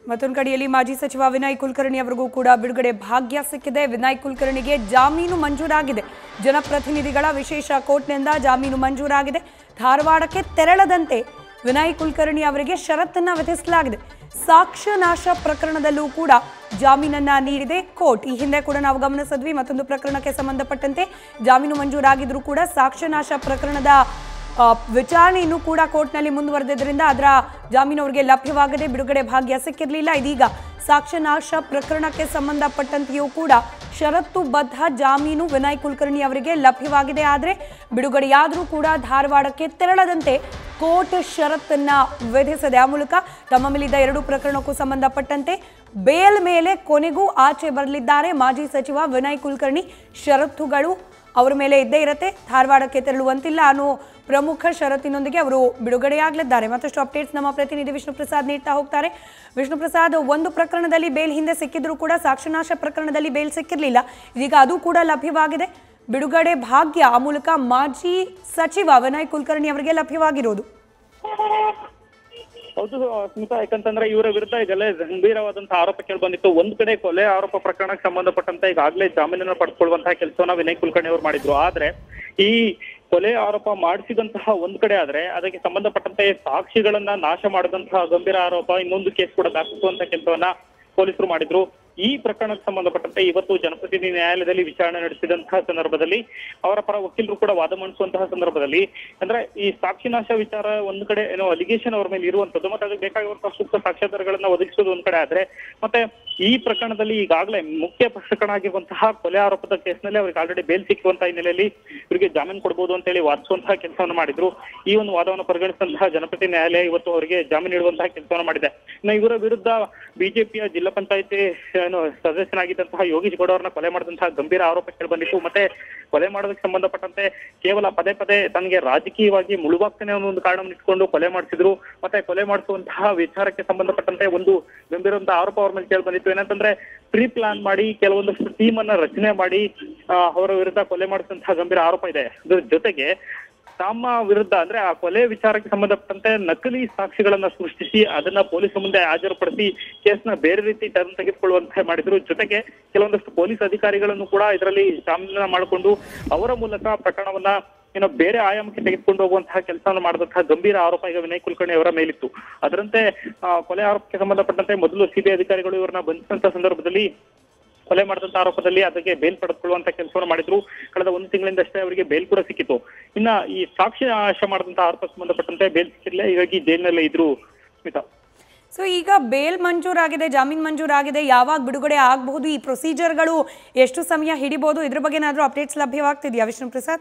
ಮತ್ತೊಂದು ಕಡೆಯಲ್ಲಿ ಮಾಜಿ ಸಚಿವ ವಿನಯ್ ಕುಲಕರ್ಣಿ ಅವರಿಗೂ ಕೂಡ ಬಿಡುಗಡೆ ಭಾಗ್ಯ ಸಿಕ್ಕಿದೆ ವಿನಯ್ ಕುಲಕರ್ಣಿಗೆ ಜಾಮೀನು ಮಂಜೂರಾಗಿದೆ ಜನಪ್ರತಿನಿಧಿಗಳ ವಿಶೇಷ ಕೋರ್ಟ್ನಿಂದ ಜಾಮೀನು ಮಂಜೂರಾಗಿದೆ ಧಾರವಾಡಕ್ಕೆ ತೆರಳದಂತೆ ವಿನಯ್ ಕುಲಕರ್ಣಿ ಅವರಿಗೆ ಷರತ್ತನ್ನ ವಿಧಿಸಲಾಗಿದೆ ಸಾಕ್ಷ್ಯ ನಾಶ ಪ್ರಕರಣದಲ್ಲೂ ಕೂಡ ಜಾಮೀನನ್ನ ನೀಡಿದೆ ಕೋರ್ಟ್ ಈ ಹಿಂದೆ ಕೂಡ ನಾವು ಗಮನಿಸಿದ್ವಿ ಮತ್ತೊಂದು ಪ್ರಕರಣಕ್ಕೆ ಸಂಬಂಧಪಟ್ಟಂತೆ ಜಾಮೀನು ಮಂಜೂರಾಗಿದ್ರೂ ಕೂಡ ಸಾಕ್ಷ್ಯ ನಾಶ ಪ್ರಕರಣದ ಆ, ವಿಚಾರಣೆ ಇನ್ನೂ ಕೂಡ ಕೋರ್ಟ್ನಲ್ಲಿ ಮುಂದುವರೆದಿದ್ದರಿಂದ ಅದರ ಜಾಮೀನು ಅವರಿಗೆ ಲಭ್ಯವಾಗದೆ ಬಿಡುಗಡೆ ಭಾಗ್ಯ ಸಿಕ್ಕಿರಲಿಲ್ಲ ಇದೀಗ ಸಾಕ್ಷ್ಯನಾಶ ಪ್ರಕರಣಕ್ಕೆ ಸಂಬಂಧಪಟ್ಟಂತೆಯೂ ಕೂಡ ಷರತ್ತುಬದ್ಧ ಜಾಮೀನು ವಿನಯ್ ಕುಲಕರ್ಣಿ ಅವರಿಗೆ ಲಭ್ಯವಾಗಿದೆ ಆದರೆ ಬಿಡುಗಡೆಯಾದರೂ ಕೂಡ ಧಾರವಾಡಕ್ಕೆ ತೆರಳದಂತೆ ಕೋರ್ಟ್ ಷರತ್ತನ್ನ ವಿಧಿಸಿದೆ ಆ ಮೂಲಕ ತಮ್ಮ ಮೇಲಿದ್ದ ಎರಡು ಪ್ರಕರಣಕ್ಕೂ ಸಂಬಂಧಪಟ್ಟಂತೆ ಬೇಲ್ ಮೇಲೆ ಕೊನೆಗೂ ಆಚೆ ಬರಲಿದ್ದಾರೆ ಮಾಜಿ ಸಚಿವ ವಿನಯ್ ಕುಲಕರ್ಣಿ ಷರತ್ತುಗಳು ಅವರ ಮೇಲೆ ಇದ್ದೇ ಇರುತ್ತೆ ಧಾರವಾಡಕ್ಕೆ ತೆರಳುವಂತಿಲ್ಲ ಅನ್ನೋ ಪ್ರಮುಖ ಷರತ್ತಿನೊಂದಿಗೆ ಅವರು ಬಿಡುಗಡೆಯಾಗಲಿದ್ದಾರೆ ಮತ್ತಷ್ಟು ಅಪ್ಡೇಟ್ಸ್ ನಮ್ಮ ಪ್ರತಿನಿಧಿ ವಿಷ್ಣು ಪ್ರಸಾದ್ ನೀಡ್ತಾ ಹೋಗ್ತಾರೆ ವಿಷ್ಣು ಪ್ರಸಾದ್ ಒಂದು ಪ್ರಕರಣದಲ್ಲಿ ಬೇಲ್ ಹಿಂದೆ ಸಿಕ್ಕಿದ್ರು ಕೂಡ ಸಾಕ್ಷನಾಶ ಪ್ರಕರಣದಲ್ಲಿ ಬೇಲ್ ಸಿಕ್ಕಿರಲಿಲ್ಲ ಇದೀಗ ಅದು ಕೂಡ ಲಭ್ಯವಾಗಿದೆ ಬಿಡುಗಡೆ ಭಾಗ್ಯ ಆ ಮೂಲಕ ಮಾಜಿ ಸಚಿವ ವಿನಯ್ ಕುಲಕರ್ಣಿ ಅವರಿಗೆ ಲಭ್ಯವಾಗಿರೋದು ಹೌದು ಸ್ಮಿತಾ ಯಾಕಂತಂದ್ರೆ ಇವರ ವಿರುದ್ಧ ಈಗಲೇ ಗಂಭೀರವಾದಂತಹ ಆರೋಪ ಕೇಳಿ ಬಂದಿತ್ತು ಒಂದ್ ಕಡೆ ಕೊಲೆ ಆರೋಪ ಪ್ರಕರಣಕ್ಕೆ ಸಂಬಂಧಪಟ್ಟಂತೆ ಈಗಾಗಲೇ ಜಾಮೀನನ್ನು ಪಡೆದುಕೊಳ್ಳುವಂತಹ ಕೆಲಸವನ್ನ ವಿನಯ್ ಕುಲಕರ್ಣಿ ಅವರು ಮಾಡಿದ್ರು ಆದ್ರೆ ಈ ಕೊಲೆ ಆರೋಪ ಮಾಡಿಸಿದಂತಹ ಒಂದ್ ಕಡೆ ಆದ್ರೆ ಅದಕ್ಕೆ ಸಂಬಂಧಪಟ್ಟಂತೆ ಸಾಕ್ಷಿಗಳನ್ನ ನಾಶ ಮಾಡಿದಂತಹ ಗಂಭೀರ ಆರೋಪ ಇನ್ನೊಂದು ಕೇಸ್ ಕೂಡ ದಾಖಲಿಸುವಂತ ಕೆಲಸವನ್ನ ಪೊಲೀಸರು ಮಾಡಿದ್ರು ಈ ಪ್ರಕರಣಕ್ಕೆ ಸಂಬಂಧಪಟ್ಟಂತೆ ಇವತ್ತು ಜನಪ್ರತಿನಿಧಿ ನ್ಯಾಯಾಲಯದಲ್ಲಿ ವಿಚಾರಣೆ ನಡೆಸಿದಂತಹ ಸಂದರ್ಭದಲ್ಲಿ ಅವರ ಪರ ವಕೀಲರು ಕೂಡ ವಾದ ಮಂಡಿಸುವಂತಹ ಸಂದರ್ಭದಲ್ಲಿ ಅಂದ್ರೆ ಈ ಸಾಕ್ಷಿನಾಶ ವಿಚಾರ ಒಂದ್ ಕಡೆ ಏನೋ ಅಲಿಗೇಷನ್ ಅವ್ರ ಮೇಲೆ ಇರುವಂತದ್ದು ಮತ್ತೆ ಅದಕ್ಕೆ ಬೇಕಾಗಿರುವಂತಹ ಸೂಕ್ತ ಸಾಕ್ಷ್ಯಾಧಾರಗಳನ್ನ ಒದಗಿಸೋದು ಒಂದ್ ಕಡೆ ಆದ್ರೆ ಮತ್ತೆ ಈ ಪ್ರಕರಣದಲ್ಲಿ ಈಗಾಗಲೇ ಮುಖ್ಯ ಪ್ರಕರಣ ಆಗಿರುವಂತಹ ಕೊಲೆ ಆರೋಪದ ಕೇಸ್ನಲ್ಲಿ ಅವ್ರಿಗೆ ಆಲ್ರೆಡಿ ಬೇಲ್ ಸಿಕ್ಕುವಂತಹ ಹಿನ್ನೆಲೆಯಲ್ಲಿ ಇವರಿಗೆ ಜಾಮೀನು ಕೊಡಬಹುದು ಅಂತ ಹೇಳಿ ವಾದಿಸುವಂತಹ ಕೆಲಸವನ್ನು ಮಾಡಿದ್ರು ಈ ಒಂದು ವಾದವನ್ನು ಪರಿಗಣಿಸಿದಂತಹ ಜನಪ್ರತಿ ನ್ಯಾಯಾಲಯ ಇವತ್ತು ಅವರಿಗೆ ಜಾಮೀನು ನೀಡುವಂತಹ ಕೆಲಸವನ್ನು ಮಾಡಿದೆ ಇನ್ನು ಇವರ ವಿರುದ್ಧ ಬಿಜೆಪಿಯ ಜಿಲ್ಲಾ ಪಂಚಾಯತಿ ಏನು ಸದಸ್ಯನಾಗಿದ್ದಂತಹ ಯೋಗೀಶ್ ಗೌಡ ಅವರನ್ನ ಕೊಲೆ ಮಾಡಿದಂತಹ ಗಂಭೀರ ಆರೋಪ ಕೇಳಿ ಬಂದಿತ್ತು ಮತ್ತೆ ಕೊಲೆ ಮಾಡೋದಕ್ಕೆ ಸಂಬಂಧಪಟ್ಟಂತೆ ಕೇವಲ ಪದೇ ಪದೇ ತನಗೆ ರಾಜಕೀಯವಾಗಿ ಮುಳುವಾಗ್ತಾನೆ ಅನ್ನೋ ಒಂದು ಕಾರಣವನ್ನು ಇಟ್ಕೊಂಡು ಕೊಲೆ ಮಾಡಿಸಿದ್ರು ಮತ್ತೆ ಕೊಲೆ ಮಾಡಿಸುವಂತಹ ವಿಚಾರಕ್ಕೆ ಸಂಬಂಧಪಟ್ಟಂತೆ ಒಂದು ಗಂಭೀರವಾದಂತಹ ಆರೋಪ ಅವ್ರ ಮೇಲೆ ಕೇಳಿ ಬಂದಿತ್ತು ಏನಂತಂದ್ರೆ ಪ್ರೀ ಪ್ಲಾನ್ ಮಾಡಿ ಕೆಲವೊಂದಷ್ಟು ಟೀಮ್ ಅನ್ನ ರಚನೆ ಮಾಡಿ ಆ, ಅವರ ವಿರುದ್ಧ ಕೊಲೆ ಮಾಡಿಸಿದಂತಹ ಗಂಭೀರ ಆರೋಪ ಇದೆ ಅದ್ರ ಜೊತೆಗೆ ತಮ್ಮ ವಿರುದ್ಧ ಅಂದ್ರೆ ಆ ಕೊಲೆ ವಿಚಾರಕ್ಕೆ ಸಂಬಂಧಪಟ್ಟಂತೆ ನಕಲಿ ಸಾಕ್ಷಿಗಳನ್ನ ಸೃಷ್ಟಿಸಿ ಅದನ್ನ ಪೊಲೀಸ್ ಮುಂದೆ ಹಾಜರುಪಡಿಸಿ ಕೇಸ್ನ ಬೇರೆ ರೀತಿ ಟರ್ನ್ ತೆಗೆದುಕೊಳ್ಳುವಂತೆ ಮಾಡಿದ್ರು ಜೊತೆಗೆ ಕೆಲವೊಂದಷ್ಟು ಪೊಲೀಸ್ ಅಧಿಕಾರಿಗಳನ್ನು ಕೂಡ ಇದರಲ್ಲಿ ಶಾಮೀಲನ ಮಾಡಿಕೊಂಡು ಅವರ ಮೂಲಕ ಪ್ರಕರಣವನ್ನ ಏನೋ ಬೇರೆ ಆಯಾಮಕ್ಕೆ ತೆಗೆದುಕೊಂಡು ಹೋಗುವಂತಹ ಕೆಲಸವನ್ನು ಮಾಡಿದಂತಹ ಗಂಭೀರ ಆರೋಪ ಈಗ ವಿನಯ್ ಕುಲಕರ್ಣಿ ಅವರ ಮೇಲಿತ್ತು ಅದರಂತೆ ಆ, ಕೊಲೆ ಆರೋಪಕ್ಕೆ ಸಂಬಂಧಪಟ್ಟಂತೆ ಮೊದಲು ಸಿಬಿಐ ಅಧಿಕಾರಿಗಳು ಇವರನ್ನ ಬಂಧಿಸಿದಂತ ಸಂದರ್ಭದಲ್ಲಿ ಕೊಲೆ ಮಾಡಿದಂತ ಆರೋಪದಲ್ಲಿ ಅದಕ್ಕೆ ಬೇಲ್ ಪಡೆದುಕೊಳ್ಳುವಂತ ಕೆಲಸವನ್ನು ಮಾಡಿದ್ರು ಕಳೆದ ಒಂದು ತಿಂಗಳಿಂದಷ್ಟೇ ಅವರಿಗೆ ಬೇಲ್ ಕೂಡ ಸಿಕ್ಕಿತ್ತು ಇನ್ನ ಈ ಸಾಕ್ಷಿ ನಾಶ ಮಾಡಿದಂತ ಆರೋಪ ಸಂಬಂಧಪಟ್ಟಂತೆ ಬೇಲ್ ಸಿಕ್ಕಿಲ್ಲ ಹೀಗಾಗಿ ಜೈಲಿನಲ್ಲೇ ಇದ್ರು ಸ್ಮಿತಾ ಸೊ ಈಗ ಬೇಲ್ ಮಂಜೂರಾಗಿದೆ ಜಾಮೀನು ಮಂಜೂರಾಗಿದೆ ಯಾವಾಗ ಬಿಡುಗಡೆ ಆಗಬಹುದು ಈ ಪ್ರೊಸೀಜರ್ಗಳು ಎಷ್ಟು ಸಮಯ ಹಿಡಿಬಹುದು ಇದ್ರ ಬಗ್ಗೆ ಏನಾದರೂ ಅಪ್ಡೇಟ್ಸ್ ಲಭ್ಯವಾಗ್ತಿದೆಯಾ ವಿಷ್ಣು ಪ್ರಸಾದ್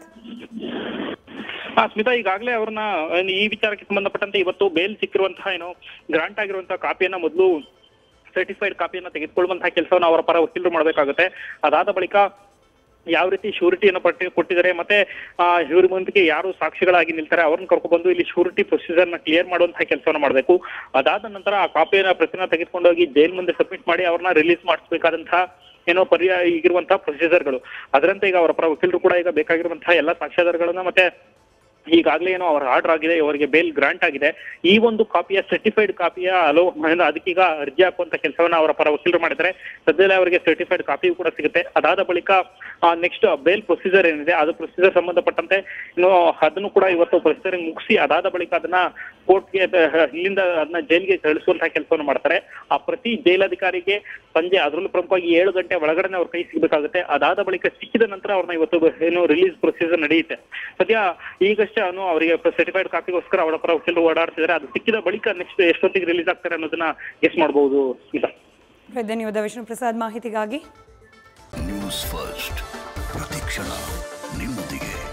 ಹಾ ಸ್ಮಿತಾ ಈಗಾಗಲೇ ಅವ್ರನ್ನ ಏನ್ ಈ ವಿಚಾರಕ್ಕೆ ಸಂಬಂಧಪಟ್ಟಂತೆ ಇವತ್ತು ಬೇಲ್ ಸಿಕ್ಕಿರುವಂತಹ ಏನು ಗ್ರಾಂಟ್ ಆಗಿರುವಂತಹ ಕಾಪಿಯನ್ನ ಮೊದಲು ಸರ್ಟಿಫೈಡ್ ಕಾಪಿಯನ್ನ ತೆಗೆದುಕೊಳ್ಳುವಂತಹ ಕೆಲಸವನ್ನು ಅವರ ಪರ ವಕೀಲರು ಮಾಡಬೇಕಾಗುತ್ತೆ ಅದಾದ ಬಳಿಕ ಯಾವ ರೀತಿ ಶ್ಯೂರಿಟಿಯನ್ನು ಪಟ್ಟಿ ಕೊಟ್ಟಿದ್ದಾರೆ ಮತ್ತೆ ಆ ಇವ್ರ ಮುಂದಿಗೆ ಯಾರು ಸಾಕ್ಷಿಗಳಾಗಿ ನಿಲ್ತಾರೆ ಅವ್ರನ್ನ ಕರ್ಕೊಂಡ್ಬಂದು ಇಲ್ಲಿ ಶ್ಯೂರಿಟಿ ಪ್ರೊಸೀಜರ್ ನ ಕ್ಲಿಯರ್ ಮಾಡುವಂತಹ ಕೆಲಸವನ್ನು ಮಾಡಬೇಕು ಅದಾದ ನಂತರ ಆ ಕಾಪಿಯನ್ನ ಪ್ರತಿನ ತೆಗೆದುಕೊಂಡೋಗಿ ಜೈಲ್ ಮುಂದೆ ಸಬ್ಮಿಟ್ ಮಾಡಿ ಅವ್ರನ್ನ ರಿಲೀಸ್ ಮಾಡಿಸಬೇಕಾದಂತಹ ಏನೋ ಪರ್ಯಾಯ ಈಗಿರುವಂತಹ ಪ್ರೊಸೀಜರ್ಗಳು ಅದರಂತೆ ಈಗ ಅವರ ಪರ ವಕೀಲರು ಕೂಡ ಈಗ ಬೇಕಾಗಿರುವಂತಹ ಎಲ್ಲ ಸಾಕ್ಷ್ಯಾಧಾರಗಳನ್ನ ಮತ್ತೆ ಈಗಾಗಲೇ ಏನೋ ಅವರ ಆರ್ಡರ್ ಆಗಿದೆ ಅವರಿಗೆ ಬೇಲ್ ಗ್ರಾಂಟ್ ಆಗಿದೆ ಈ ಒಂದು ಕಾಪಿಯ ಸರ್ಟಿಫೈಡ್ ಕಾಪಿಯ ಅಲೋ ಅದಕ್ಕೀಗ ಅರ್ಜಿ ಹಾಕುವಂತ ಕೆಲಸವನ್ನ ಅವರ ಪರ ವಕೀಲರು ಮಾಡಿದ್ದಾರೆ ಸದ್ಯದಲ್ಲೇ ಅವರಿಗೆ ಸರ್ಟಿಫೈಡ್ ಕಾಪಿಯೂ ಕೂಡ ಸಿಗುತ್ತೆ ಅದಾದ ಬಳಿಕ ನೆಕ್ಸ್ಟ್ ಬೇಲ್ ಪ್ರೊಸೀಜರ್ ಏನಿದೆ ಅದು ಪ್ರೊಸೀಜರ್ ಸಂಬಂಧಪಟ್ಟಂತೆ ಇನ್ನು ಅದನ್ನು ಕೂಡ ಇವತ್ತು ಪ್ರೊಸೀಜರ್ ಮುಗಿಸಿ ಅದಾದ ಬಳಿಕ ಅದನ್ನ ಕೋರ್ಟ್ಗೆ ಇಲ್ಲಿಂದ ಅದನ್ನ ಜೈಲಿಗೆ ಕಳಿಸುವಂತಹ ಕೆಲಸವನ್ನು ಮಾಡ್ತಾರೆ ಆ ಪ್ರತಿ ಜೈಲಾಧಿಕಾರಿಗೆ ಸಂಜೆ ಅದರಲ್ಲೂ ಪ್ರಮುಖವಾಗಿ ಏಳು ಗಂಟೆ ಒಳಗಡೆ ಅವ್ರ ಕೈ ಸಿಗಬೇಕಾಗುತ್ತೆ ಅದಾದ ಬಳಿಕ ಸಿಕ್ಕಿದ ನಂತರ ಅವ್ರನ್ನ ಇವತ್ತು ಏನು ರಿಲೀಸ್ ಪ್ರೊಸೀಜರ್ ನಡೆಯುತ್ತೆ ಸದ್ಯ ಈಗಷ್ಟೇ ಅವನು ಅವರಿಗೆ ಸರ್ಟಿಫೈಡ್ ಕಾಪಿಗೋಸ್ಕರ ಅವರ ಪರ ವಕೀಲರು ಓಡಾಡ್ತಿದ್ದಾರೆ ಅದು ಸಿಕ್ಕಿದ ಬಳಿಕ ನೆಕ್ಸ್ಟ್ ಎಷ್ಟೊತ್ತಿಗೆ ರಿಲೀಸ್ ಆಗ್ತಾರೆ ಅನ್ನೋದನ್ನ ಗೆಸ್ ಮಾಡಬಹುದು ಸ್ಮಿತಾ ಧನ್ಯವಾದ ವಿಷ್ಣು ಪ್ರಸಾದ್ ಮಾಹಿತಿಗಾಗಿ ನ್ಯೂಸ್ ಫಸ್ಟ್ ಪ್ರತಿಕ್ಷಣ ನಿಮ್ಮೊಂದಿಗೆ